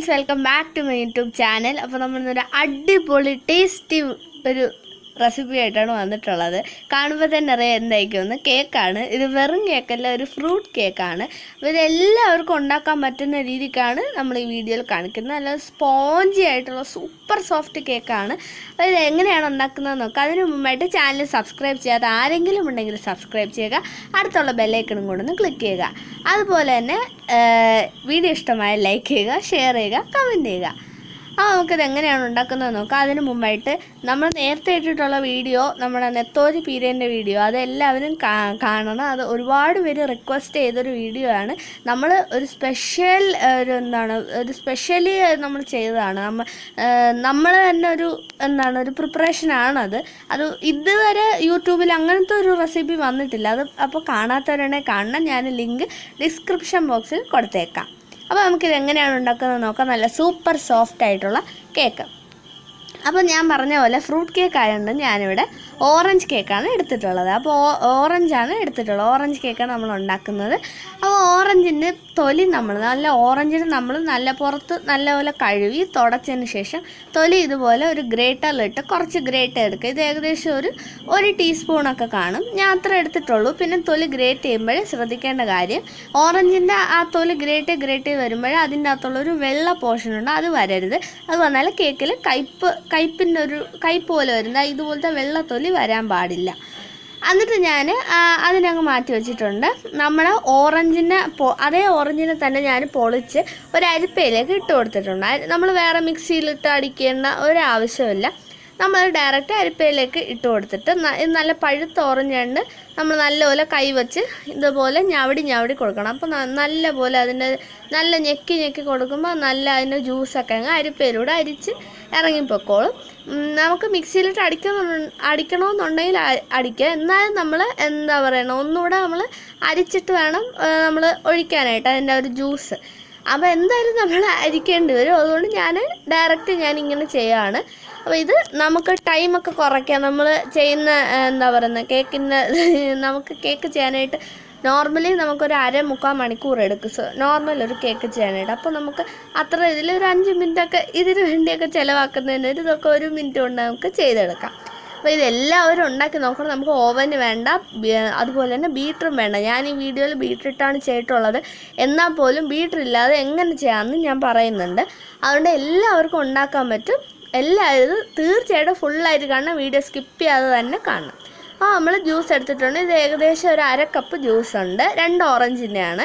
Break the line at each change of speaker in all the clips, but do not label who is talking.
guys welcome back to my YouTube channel അപ്പോൾ നമ്മൾ ഇന്നൊരു അടിപൊളി ടേസ്റ്റി ഒരു റെസിപ്പി ആയിട്ടാണ് വന്നിട്ടുള്ളത് കാണുമ്പോൾ തന്നെ അറിയാം എന്തായിരിക്കുമെന്ന് കേക്കാണ് ഇത് വെറും കേക്കല്ല ഒരു ഫ്രൂട്ട് കേക്കാണ് അപ്പോൾ ഇത് എല്ലാവർക്കും ഉണ്ടാക്കാൻ പറ്റുന്ന രീതിക്കാണ് നമ്മൾ ഈ വീഡിയോയിൽ കാണിക്കുന്നത് നല്ല സ്പോഞ്ചി ആയിട്ടുള്ള സൂപ്പർ സോഫ്റ്റ് കേക്കാണ് അപ്പോൾ ഇത് എങ്ങനെയാണ് ഉണ്ടാക്കുന്നത് നോക്കാം അതിന് മുമ്പായിട്ട് ചാനൽ സബ്സ്ക്രൈബ് ചെയ്യാതെ ആരെങ്കിലും ഉണ്ടെങ്കിൽ സബ്സ്ക്രൈബ് ചെയ്യുക അടുത്തുള്ള ബെല്ലൈക്കണും കൂടെ ഒന്ന് ക്ലിക്ക് ചെയ്യുക അതുപോലെ തന്നെ വീഡിയോ ഇഷ്ടമായ ലൈക്ക് ചെയ്യുക ഷെയർ ചെയ്യുക കമൻറ്റ് ചെയ്യുക ആ നമുക്കിത് എങ്ങനെയാണ് ഉണ്ടാക്കുന്നത് നോക്കാം അതിന് മുമ്പായിട്ട് നമ്മൾ നേരത്തെ ഇട്ടിട്ടുള്ള വീഡിയോ നമ്മുടെ നെത്തോരി പീരേൻ്റെ വീഡിയോ അതെല്ലാവരും കാ- കാണണം അത് ഒരുപാട് പേര് റിക്വസ്റ്റ് ചെയ്തൊരു വീഡിയോ ആണ് നമ്മൾ ഒരു സ്പെഷ്യൽ ഒരു എന്താണ് ഒരു സ്പെഷ്യലി നമ്മൾ ചെയ്തതാണ് നമ്മൾ നമ്മൾ തന്നെ ഒരു എന്താണ് ഒരു പ്രിപ്പറേഷനാണത് അത് ഇതുവരെ യൂട്യൂബിൽ അങ്ങനത്തെ ഒരു റെസിപ്പി വന്നിട്ടില്ല അത് അപ്പോൾ കാണാത്തവരാണെ കാണണം ഞാൻ ലിങ്ക് ഡിസ്ക്രിപ്ഷൻ ബോക്സിൽ കൊടുത്തേക്കാം അപ്പോൾ നമുക്കിത് എങ്ങനെയാണ് ഉണ്ടാക്കുന്നത് നോക്കാം നല്ല സൂപ്പർ സോഫ്റ്റ് ആയിട്ടുള്ള കേക്ക് അപ്പോൾ ഞാൻ പറഞ്ഞ പോലെ ഫ്രൂട്ട് കേക്ക് ആയതുകൊണ്ട് ഞാനിവിടെ ഓറഞ്ച് കേക്കാണ് എടുത്തിട്ടുള്ളത് അപ്പോൾ ഓറഞ്ചാണ് എടുത്തിട്ടുള്ളത് ഓറഞ്ച് കേക്കാണ് നമ്മൾ ഉണ്ടാക്കുന്നത് അപ്പോൾ ഓറഞ്ചിൻ്റെ തൊലി നമ്മൾ നല്ല ഓറഞ്ചിന് നമ്മൾ നല്ല പുറത്ത് നല്ലപോലെ കഴുകി തുടച്ചതിന് ശേഷം തൊലി ഇതുപോലെ ഒരു ഗ്രേറ്ററിലിട്ട് കുറച്ച് ഗ്രേറ്റ് എടുക്കുക ഇത് ഏകദേശം ഒരു ഒരു ടീസ്പൂണൊക്കെ കാണും ഞാൻ അത്ര എടുത്തിട്ടുള്ളൂ പിന്നെ തൊലി ഗ്രേറ്റ് ചെയ്യുമ്പോഴേ ശ്രദ്ധിക്കേണ്ട കാര്യം ഓറഞ്ചിൻ്റെ ആ തൊലി ഗ്രേറ്റ് ഗ്രേറ്റ് ചെയ്ത് വരുമ്പോഴേ അതിൻ്റെ അകത്തുള്ള ഒരു വെള്ള പോർഷൻ ഉണ്ട് അത് വരരുത് അത് വന്നാൽ കേക്കിൽ കയ്പ്പ് കയ്പ്പിൻ്റെ ഒരു കയ്പ്പ് പോലെ വരുന്നത് ഇതുപോലത്തെ വെള്ള തൊലി വരാൻ പാടില്ല എന്നിട്ട് ഞാൻ അതിനങ്ങ് മാറ്റി വെച്ചിട്ടുണ്ട് നമ്മൾ ഓറഞ്ചിനെ പൊ അതേ ഓറഞ്ചിനെ തന്നെ ഞാൻ പൊളിച്ച് ഒരു അരിപ്പയിലേക്ക് ഇട്ട് കൊടുത്തിട്ടുണ്ട് നമ്മൾ വേറെ മിക്സിയിലിട്ട് അടിക്കേണ്ട ഒരാവശ്യമില്ല നമ്മൾ ഡയറക്റ്റ് അരിപ്പയിലേക്ക് ഇട്ട് കൊടുത്തിട്ട് ന- ഇത് നല്ല പഴുത്ത ഓറഞ്ചുണ്ട് നമ്മൾ നല്ലപോലെ കൈ വെച്ച് ഇതുപോലെ ഞവടി ഞവടി കൊടുക്കണം അപ്പോൾ ന- നല്ലപോലെ അതിൻ്റെ നല്ല ഞെക്കി ഞെക്കി കൊടുക്കുമ്പോൾ നല്ല അതിൻ്റെ ജ്യൂസൊക്കെ അങ്ങ് അരിപ്പയിലൂടെ അരിച്ച് ഇറങ്ങിപ്പോക്കോളും ഉം, നമുക്ക് മിക്സിയിലിട്ട് അടിക്കണം അടിക്കണമെന്നുണ്ടെങ്കിൽ അ- അടിക്കുക എന്നാലും നമ്മൾ എന്താ പറയണ ഒന്നുകൂടെ നമ്മൾ അരിച്ചിട്ട് വേണം നമ്മൾ ഒഴിക്കാനായിട്ട് അതിൻ്റെ ഒരു ജ്യൂസ് അപ്പോൾ എന്തായാലും നമ്മൾ അരിക്കേണ്ടി വരും അതുകൊണ്ട് ഞാൻ ഡയറക്റ്റ് ഞാൻ ഇങ്ങനെ ചെയ്യുകയാണ് അപ്പോൾ ഇത് നമുക്ക് ടൈമൊക്കെ കുറയ്ക്കാം നമ്മൾ ചെയ്യുന്ന ആ, എന്താ പറയുന്നത് കേക്കിൻ്റെ നമുക്ക് കേക്ക് ചെയ്യാനായിട്ട് നോർമലി നമുക്കൊരു അര മുക്കാൽ മണിക്കൂർ എടുക്കും സോ നോർമൽ ഒരു കേക്ക് ചെയ്യാനായിട്ട് അപ്പോൾ നമുക്ക് അത്ര ഇതിൽ ഒരു അഞ്ച് മിനിറ്റൊക്കെ ഇതിന് വേണ്ടിയൊക്കെ ചിലവാക്കുന്നതിന് ഒരു ഇതൊക്കെ ഒരു മിനിറ്റ് കൊണ്ട് നമുക്ക് ചെയ്തെടുക്കാം അപ്പോൾ ഇതെല്ലാവരും ഉണ്ടാക്കി നോക്കണം നമുക്ക് ഓവന് വേണ്ട ബി- അതുപോലെ തന്നെ ബീറ്ററും വേണ്ട ഞാൻ ഈ വീഡിയോയിൽ ബീറ്റർ ഇട്ടാണ് ചെയ്തിട്ടുള്ളത് എന്നാൽ പോലും ബീറ്റർ ഇല്ലാതെ എങ്ങനെ ചെയ്യാമെന്ന് ഞാൻ പറയുന്നുണ്ട് അതുകൊണ്ട് എല്ലാവർക്കും ഉണ്ടാക്കാൻ പറ്റും എല്ലാവരും ഇത് തീർച്ചയായിട്ടും ഫുള്ളായിട്ട് കാണണം വീഡിയോ സ്കിപ്പ് ചെയ്യാതെ തന്നെ കാണണം ആ നമ്മൾ ജ്യൂസ് എടുത്തിട്ടുണ്ട് ഇത് ഏകദേശം ഒരു അര കപ്പ് ജ്യൂസ് ഉണ്ട് രണ്ട് ഓറഞ്ചിൻ്റെയാണ്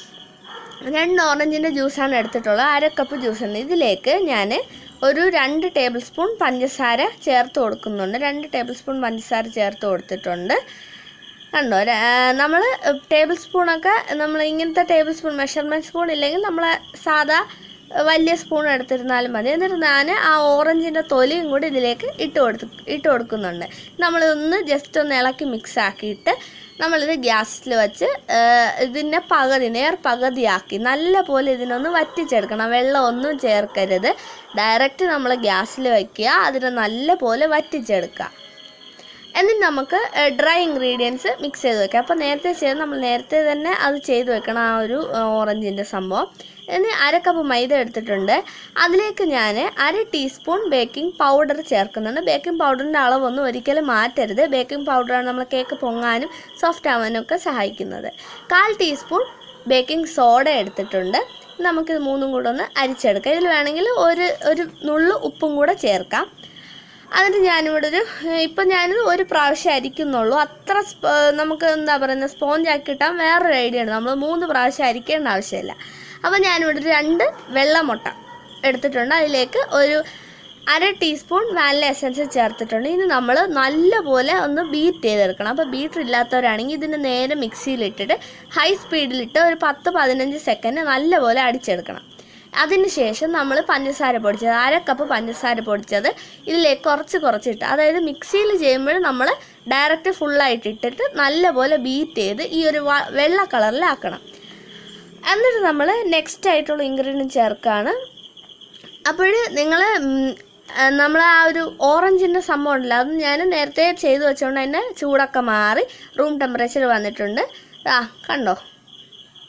രണ്ട് ഓറഞ്ചിൻ്റെ ജ്യൂസാണ് എടുത്തിട്ടുള്ളത് അര കപ്പ് ജ്യൂസ് ഉണ്ട് ഇതിലേക്ക് ഞാൻ ഒരു രണ്ട് ടേബിൾ സ്പൂൺ പഞ്ചസാര ചേർത്ത് കൊടുക്കുന്നുണ്ട് രണ്ട് ടേബിൾ സ്പൂൺ പഞ്ചസാര ചേർത്ത് കൊടുത്തിട്ടുണ്ട് കണ്ടോ നമ്മൾ ടേബിൾ സ്പൂണൊക്കെ നമ്മൾ ഇങ്ങനത്തെ ടേബിൾ സ്പൂൺ മെഷർമെൻറ്റ് സ്പൂൺ ഇല്ലെങ്കിൽ നമ്മൾ സാധാ വലിയ സ്പൂൺ എടുത്തിരുന്നാലും മതി എന്നിട്ട് ഞാൻ ആ ഓറഞ്ചിൻ്റെ തൊലിയും കൂടി ഇതിലേക്ക് ഇട്ട് കൊടുത്ത് ഇട്ട് കൊടുക്കുന്നുണ്ട് നമ്മളിതൊന്ന് ജസ്റ്റ് ഒന്ന് ഇളക്കി മിക്സ് ആക്കിയിട്ട് നമ്മളിത് ഗ്യാസിൽ വെച്ച് ഇതിൻ്റെ പകുതി നേർ പകുതിയാക്കി നല്ല പോലെ ഇതിനൊന്ന് വറ്റിച്ചെടുക്കണം വെള്ളം ഒന്നും ചേർക്കരുത് ഡയറക്റ്റ് നമ്മൾ ഗ്യാസിൽ വയ്ക്കുക അതിനെ നല്ല പോലെ വറ്റിച്ചെടുക്കുക എന്നിട്ട് നമുക്ക് ഡ്രൈ ഇൻഗ്രീഡിയൻസ് മിക്സ് ചെയ്ത് വെക്കാം അപ്പോൾ നേരത്തെ ചെയ്ത് നമ്മൾ നേരത്തെ തന്നെ അത് ചെയ്ത് വെക്കണം ആ ഒരു ഓറഞ്ചിൻ്റെ സംഭവം ഇനി അര കപ്പ് മൈദ എടുത്തിട്ടുണ്ട് അതിലേക്ക് ഞാൻ അര ടീസ്പൂൺ ബേക്കിംഗ് പൗഡർ ചേർക്കുന്നുണ്ട് ബേക്കിംഗ് പൗഡറിൻ്റെ അളവൊന്നും ഒരിക്കലും മാറ്റരുത് ബേക്കിംഗ് പൗഡറാണ് നമ്മൾ കേക്ക് പൊങ്ങാനും സോഫ്റ്റ് ആവാനും ഒക്കെ സഹായിക്കുന്നത് കാൽ ടീസ്പൂൺ ബേക്കിംഗ് സോഡ എടുത്തിട്ടുണ്ട് നമുക്കിത് മൂന്നും കൂടെ ഒന്ന് അരിച്ചെടുക്കാം ഇതിൽ വേണമെങ്കിൽ ഒരു ഒരു നുള്ളു ഉപ്പും കൂടെ ചേർക്കാം എന്നിട്ട് ഞാനിവിടെ ഒരു ഇപ്പം ഞാനിത് ഒരു പ്രാവശ്യം അരിക്കുന്നുള്ളൂ അത്ര സ്പ- നമുക്ക് എന്താ പറയുന്നത് സ്പോഞ്ച് ആക്കി കിട്ടാൻ വേറൊരു ഐഡിയ ഉണ്ട് നമ്മൾ മൂന്ന് പ്രാവശ്യം അരിക്കേണ്ട ആവശ്യമില്ല അപ്പോൾ ഞാനിവിടെ ഒരു രണ്ട് വെള്ളമുട്ട എടുത്തിട്ടുണ്ട് അതിലേക്ക് ഒരു അര ടീസ്പൂൺ വാനില എസൻസ് ചേർത്തിട്ടുണ്ട് ഇനി നമ്മൾ നല്ലപോലെ ഒന്ന് ബീറ്റ് ചെയ്തെടുക്കണം അപ്പോൾ ബീറ്റർ ഇല്ലാത്തവരാണെങ്കിൽ ഇതിന് നേരെ മിക്സിയിലിട്ടിട്ട് ഹൈ സ്പീഡിലിട്ട് ഒരു പത്ത് പതിനഞ്ച് സെക്കൻഡ് നല്ലപോലെ അടിച്ചെടുക്കണം അതിനുശേഷം നമ്മൾ പഞ്ചസാര പൊടിച്ചത് അര കപ്പ് പഞ്ചസാര പൊടിച്ചത് ഇതിലേക്ക് കുറച്ച് കുറച്ചിട്ട് അതായത് മിക്സിയിൽ ചെയ്യുമ്പോൾ നമ്മൾ ഡയറക്റ്റ് ഫുള്ളായിട്ട് ഇട്ടിട്ട് നല്ലപോലെ ബീറ്റ് ചെയ്ത് ഈ ഒരു വ- വെള്ള കളറിലാക്കണം എന്നിട്ട് നമ്മൾ നെക്സ്റ്റ് ആയിട്ടുള്ള ഇൻഗ്രീഡിയൻറ്റ് ചേർക്കുകയാണ് അപ്പോൾ നിങ്ങൾ നമ്മൾ ആ ഒരു ഓറഞ്ചിൻ്റെ സംഭവം ഉണ്ടല്ലോ അത് ഞാൻ നേരത്തെ ചെയ്ത് വെച്ചുകൊണ്ട് തന്നെ ചൂടൊക്കെ മാറി റൂം ടെമ്പറേച്ചർ വന്നിട്ടുണ്ട് ആ കണ്ടോ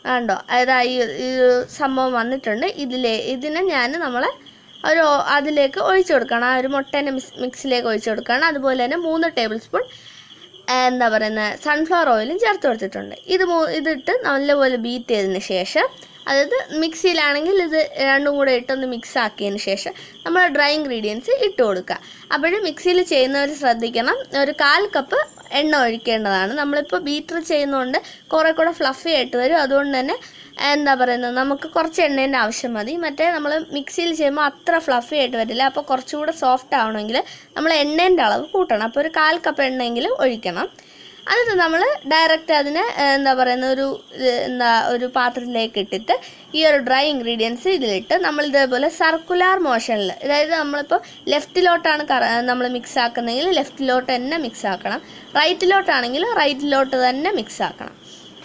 കണ്ടോ അതാ ഈ ഈ സംഭവം വന്നിട്ടുണ്ട് ഇതിലെ ഇതിനെ ഞാൻ നമ്മളെ ഒരു അതിലേക്ക് ഒഴിച്ചു കൊടുക്കണം ആ ഒരു മുട്ടേനെ മിക്സ് മിക്സിലേക്ക് ഒഴിച്ചു കൊടുക്കണം അതുപോലെ തന്നെ മൂന്ന് ടേബിൾ സ്പൂൺ എന്താ പറയുന്നത് സൺഫ്ലവർ ഓയിലും ചേർത്ത് കൊടുത്തിട്ടുണ്ട് ഇത് മൂ ഇതിട്ട് നല്ലപോലെ ബീറ്റ് ചെയ്തതിന് ശേഷം അതായത് മിക്സിയിലാണെങ്കിൽ ഇത് രണ്ടും കൂടെ ഇട്ടൊന്ന് മിക്സ് ആക്കിയതിന് ശേഷം നമ്മൾ ഡ്രൈ ഇൻഗ്രീഡിയൻസ് ഇട്ട് കൊടുക്കുക അപ്പോഴും മിക്സിയിൽ ചെയ്യുന്നവർ ശ്രദ്ധിക്കണം ഒരു കാൽ കപ്പ് എണ്ണ ഒഴിക്കേണ്ടതാണ് നമ്മളിപ്പോൾ ബീറ്റർ ചെയ്യുന്നതുകൊണ്ട് കുറേ കൂടെ ഫ്ലഫി ആയിട്ട് വരും അതുകൊണ്ട് തന്നെ എന്താ പറയുന്നത് നമുക്ക് കുറച്ച് എണ്ണേൻ്റെ ആവശ്യം മതി മറ്റേ നമ്മൾ മിക്സിയിൽ ചെയ്യുമ്പോൾ അത്ര ഫ്ലഫി ആയിട്ട് വരില്ല അപ്പോൾ കുറച്ചുകൂടെ സോഫ്റ്റ് ആവണമെങ്കിൽ നമ്മൾ എണ്ണേൻ്റെ അളവ് കൂട്ടണം അപ്പോൾ ഒരു കാൽ കപ്പ് എണ്ണയെങ്കിലും ഒഴിക്കണം എന്നിട്ട് നമ്മൾ ഡയറക്റ്റ് അതിനെ ഏഹ്, എന്താ പറയുന്ന ഒരു ഏഹ്, എന്താ ഒരു പാത്രത്തിലേക്ക് ഇട്ടിട്ട് ഈ ഒരു ഡ്രൈ ഇൻഗ്രീഡിയൻസ് ഇതിലിട്ട് നമ്മൾ ഇതേപോലെ സർക്കുലാർ മോഷനിൽ അതായത് നമ്മളിപ്പോൾ ലെഫ്റ്റിലോട്ടാണ് നമ്മൾ മിക്സ് ആക്കുന്നതെങ്കിൽ ലെഫ്റ്റിലോട്ട് തന്നെ മിക്സ് ആക്കണം റൈറ്റിലോട്ടാണെങ്കിൽ റൈറ്റിലോട്ട് തന്നെ മിക്സ് ആക്കണം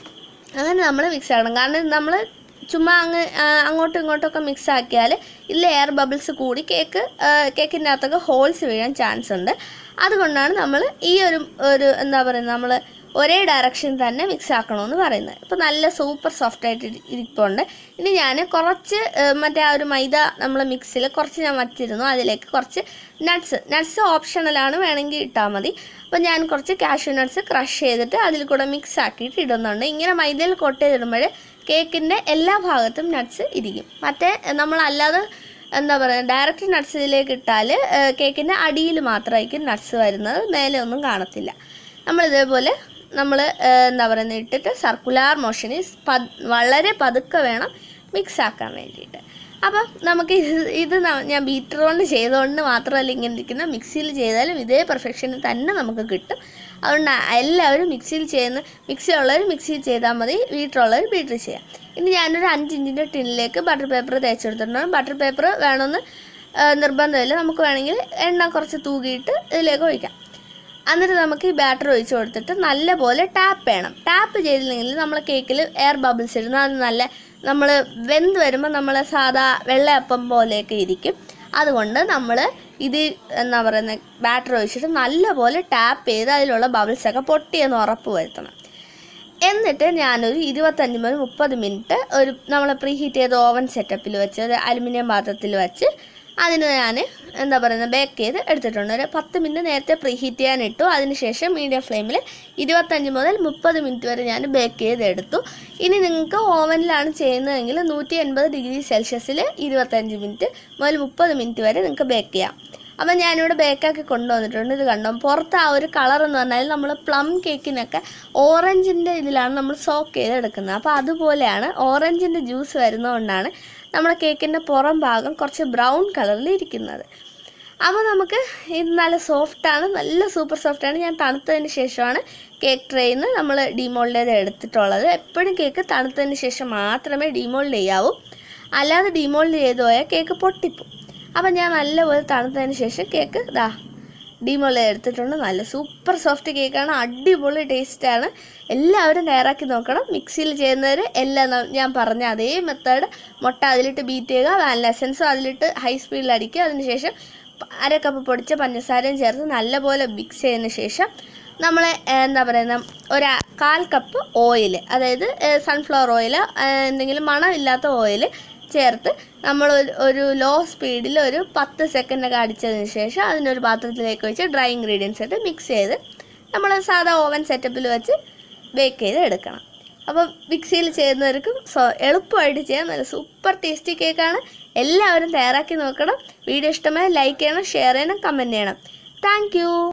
അങ്ങനെ നമ്മൾ മിക്സ് ആക്കണം കാരണം നമ്മൾ ചുമ്മാ അങ്ങ് ആ, അങ്ങോട്ടും ഇങ്ങോട്ടും ഒക്കെ മിക്സ് ആക്കിയാൽ ഇതിൽ എയർ ബബിൾസ് കൂടി കേക്ക് കേക്കിൻ്റെ അകത്തൊക്കെ ഹോൾസ് വീഴാൻ ചാൻസ് ഉണ്ട് അതുകൊണ്ടാണ് നമ്മൾ ഈ ഒരു ഒരു എന്താ പറയുന്നത് നമ്മൾ ഒരേ ഡയറക്ഷൻ തന്നെ മിക്സ് ആക്കണമെന്ന് പറയുന്നത് ഇപ്പോൾ നല്ല സൂപ്പർ സോഫ്റ്റ് ആയിട്ട് ഇരി- ഇരിപ്പുണ്ട് ഇനി ഞാൻ കുറച്ച് ആ, മറ്റേ ആ ഒരു മൈദ നമ്മൾ മിക്സിൽ കുറച്ച് ഞാൻ വച്ചിരുന്നു അതിലേക്ക് കുറച്ച് നട്ട്സ് നട്ട്സ് ഓപ്ഷണലാണ് വേണമെങ്കിൽ ഇട്ടാൽ മതി അപ്പോൾ ഞാൻ കുറച്ച് കാഷ്യൂ നട്ട്സ് ക്രഷ് ചെയ്തിട്ട് അതിൽ കൂടെ മിക്സ് ആക്കിയിട്ട് ഇടുന്നുണ്ട് ഇങ്ങനെ മൈദയിൽ കൊട്ട് ചെയ്തിടുമ്പോൾ കേക്കിൻ്റെ എല്ലാ ഭാഗത്തും നട്ട്സ് ഇരിക്കും മറ്റേ നമ്മളല്ലാതെ എന്താ പറയുക ഡയറക്റ്റ് നട്ട്സ് ഇതിലേക്ക് ഇട്ടാൽ കേക്കിൻ്റെ അടിയിൽ മാത്രമായിരിക്കും നട്ട്സ് വരുന്നത് മേലെ ഒന്നും കാണത്തില്ല നമ്മൾ ഇതേപോലെ നമ്മൾ എന്താ പറയുന്നത് ഇട്ടിട്ട് സർക്കുലാർ മോഷനിൽ വളരെ പതുക്കെ വേണം മിക്സ് ആക്കാൻ വേണ്ടിയിട്ട് അപ്പം നമുക്ക് ഇത് ഇത് ന- ഞാൻ ബീറ്റർ കൊണ്ട് ചെയ്തുകൊണ്ട് മാത്രമല്ല ഇങ്ങനെ ഇരിക്കുന്ന മിക്സിയിൽ ചെയ്താലും ഇതേ പെർഫെക്ഷനിൽ തന്നെ നമുക്ക് കിട്ടും അതുകൊണ്ട് എല്ലാവരും മിക്സിയിൽ ചെയ്യുന്ന മിക്സി ഉള്ളവർ മിക്സിയിൽ ചെയ്താൽ മതി ബീറ്ററുള്ളവർ ബീറ്റർ ചെയ്യാം ഇനി ഞാനൊരു അഞ്ച് ഇഞ്ചിൻ്റെ ടിന്നിലേക്ക് ബട്ടർ പേപ്പർ തേച്ചെടുത്തിട്ടുണ്ട് ബട്ടർ പേപ്പർ വേണമെന്ന് ആ, നിർബന്ധമില്ല നമുക്ക് വേണമെങ്കിൽ എണ്ണ കുറച്ച് തൂകിയിട്ട് ഇതിലേക്ക് ഒഴിക്കാം എന്നിട്ട് നമുക്ക് ഈ ബാറ്റർ ഒഴിച്ച് കൊടുത്തിട്ട് നല്ലപോലെ ടാപ്പ് ചെയ്യണം ടാപ്പ് ചെയ്തില്ലെങ്കിൽ നമ്മൾ കേക്കിൽ എയർ ബബിൾസ് ഇടുന്ന അത് നല്ല നമ്മൾ വെന്ത് വരുമ്പോൾ നമ്മൾ സാധാ വെള്ളയപ്പം പോലെയൊക്കെ ഇരിക്കും അതുകൊണ്ട് നമ്മൾ ഇത് എന്താ പറയുന്നത് ബാറ്റർ ഒഴിച്ചിട്ട് നല്ലപോലെ ടാപ്പ് ചെയ്ത് അതിലുള്ള ബബിൾസൊക്കെ പൊട്ടിയെന്ന് ഉറപ്പ് വരുത്തണം എന്നിട്ട് ഞാനൊരു ഇരുപത്തഞ്ച് മുതൽ മുപ്പത് മിനിറ്റ് ഒരു നമ്മൾ പ്രീ ഹീറ്റ് ചെയ്ത ഓവൻ സെറ്റപ്പിൽ വെച്ച് ഒരു അലുമിനിയം പാത്രത്തിൽ വെച്ച് അതിന് ഞാൻ എന്താ പറയുന്നത് ബേക്ക് ചെയ്ത് എടുത്തിട്ടുണ്ട് ഒരു പത്ത് മിനിറ്റ് നേരത്തെ പ്രീ ഹീറ്റ് ചെയ്യാൻ ഇട്ടു അതിനുശേഷം മീഡിയം ഫ്ലെയിമിൽ ഇരുപത്തഞ്ച് മുതൽ മുപ്പത് മിനിറ്റ് വരെ ഞാൻ ബേക്ക് ചെയ്ത് എടുത്തു ഇനി നിങ്ങൾക്ക് ഓവനിലാണ് ചെയ്യുന്നതെങ്കിൽ നൂറ്റി എൺപത് ഡിഗ്രി സെൽഷ്യസിൽ ഇരുപത്തഞ്ച് മിനിറ്റ് മുതൽ മുപ്പത് മിനിറ്റ് വരെ നിങ്ങൾക്ക് ബേക്ക് ചെയ്യാം അപ്പം ഞാനിവിടെ ബേക്കാക്കി കൊണ്ടുവന്നിട്ടുണ്ട് ഇത് കണ്ടോ പുറത്ത് ആ ഒരു കളർ എന്ന് പറഞ്ഞാൽ നമ്മൾ പ്ലം കേക്കിനൊക്കെ ഓറഞ്ചിൻ്റെ ഇതിലാണ് നമ്മൾ സോക്ക് ചെയ്ത് എടുക്കുന്നത് അപ്പോൾ അതുപോലെയാണ് ഓറഞ്ചിൻ്റെ ജ്യൂസ് വരുന്നതുകൊണ്ടാണ് നമ്മുടെ കേക്കിൻ്റെ പുറം ഭാഗം കുറച്ച് ബ്രൗൺ കളറിൽ ഇരിക്കുന്നത് അപ്പോൾ നമുക്ക് ഇത് നല്ല സോഫ്റ്റാണ് നല്ല സൂപ്പർ സോഫ്റ്റാണ് ഞാൻ തണുത്തതിന് ശേഷമാണ് കേക്ക് ട്രേയിൽ നിന്ന് നമ്മൾ ഡിമോൾഡ് ചെയ്ത് എടുത്തിട്ടുള്ളത് എപ്പോഴും കേക്ക് തണുത്തതിന് ശേഷം മാത്രമേ ഡിമോൾഡ് ചെയ്യാവൂ അല്ലാതെ ഡിമോൾഡ് ചെയ്ത് പോയാൽ കേക്ക് പൊട്ടിപ്പോവും അപ്പം ഞാൻ നല്ലപോലെ തണുത്തതിന് ശേഷം കേക്ക് ഇതാ ഡിമോള് എടുത്തിട്ടുണ്ട് നല്ല സൂപ്പർ സോഫ്റ്റ് കേക്കാണ് അടിപൊളി ടേസ്റ്റാണ് എല്ലാവരും തയ്യാറാക്കി നോക്കണം മിക്സിയിൽ ചെയ്യുന്നവർ എല്ലാം ന- ഞാൻ പറഞ്ഞ അതേ മെത്തേഡ് മുട്ട അതിലിട്ട് ബീറ്റ് ചെയ്യുക വാനില എസൻസും അതിലിട്ട് ഹൈ സ്പീഡിൽ അടിക്കുക അതിനുശേഷം പ- അര കപ്പ് പൊടിച്ച പഞ്ചസാരയും ചേർത്ത് നല്ലപോലെ മിക്സ് ചെയ്തതിന് ശേഷം നമ്മൾ എന്താ പറയുന്ന ഒരു കാൽ കപ്പ് ഓയിൽ അതായത് സൺഫ്ലവർ ഓയിൽ എന്തെങ്കിലും മണമില്ലാത്ത ഓയിൽ ചേർത്ത് നമ്മൾ ഒരു- ഒരു ലോ സ്പീഡിൽ ഒരു പത്ത് സെക്കൻഡൊക്കെ അടിച്ചതിന് ശേഷം അതിനൊരു പാത്രത്തിലേക്ക് വെച്ച് ഡ്രൈ ഇൻഗ്രീഡിയൻസ് ഇട്ട് മിക്സ് ചെയ്ത് നമ്മൾ സാധാ ഓവൻ സെറ്റപ്പിൽ വെച്ച് ബേക്ക് ചെയ്ത് എടുക്കണം അപ്പോൾ മിക്സിയിൽ ചെയ്യുന്നവർക്കും സോ എളുപ്പമായിട്ട് ചെയ്യാൻ നല്ല സൂപ്പർ ടേസ്റ്റി കേക്കാണ് എല്ലാവരും തയ്യാറാക്കി നോക്കണം വീഡിയോ ഇഷ്ടമായി ലൈക്ക് ചെയ്യണം ഷെയർ ചെയ്യണം കമൻറ്റ് ചെയ്യണം താങ്ക്